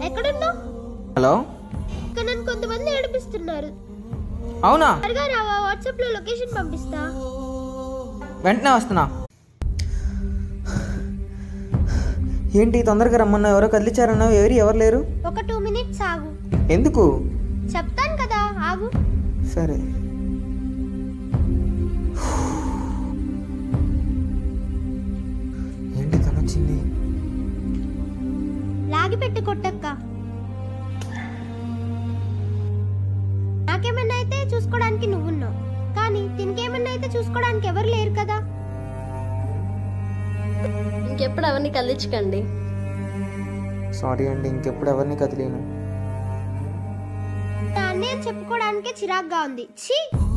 ఎక్కడున్నావు హలో ఇక్కడ నన్ను కొంతమంది ఏడిపిస్తున్నారు అవునా త్వరగా రావా వాట్సాప్ లో లొకేషన్ పంపిస్తా వెంటనే వస్తున్నా ఏంటి తొందరగా రమ్మన్నా ఎవరో కదిలిచారన్నావు ఎవరు ఎవరు లేరు ఒక టూ మినిట్స్ ఆగు ఎందుకు చెప్తాను కదా ఆగు సరే ఏంటి తను వచ్చింది లాగి పెట్టి కొట్టక్క నాకేమన్నా అయితే చూసుకోవడానికి నువ్వున్నావు కానీ దీనికేమన్నా అయితే చూసుకోవడానికి ఎవరు లేరు కదా ఇంకెప్పుడు అవన్నీ కదిలించకండి సారీ అండి ఇంకెప్పుడు ఎవరిని కదిలేను నా అన్నయ్య చెప్పుకోవడానికే చిరాగ్గా ఉంది ఛీ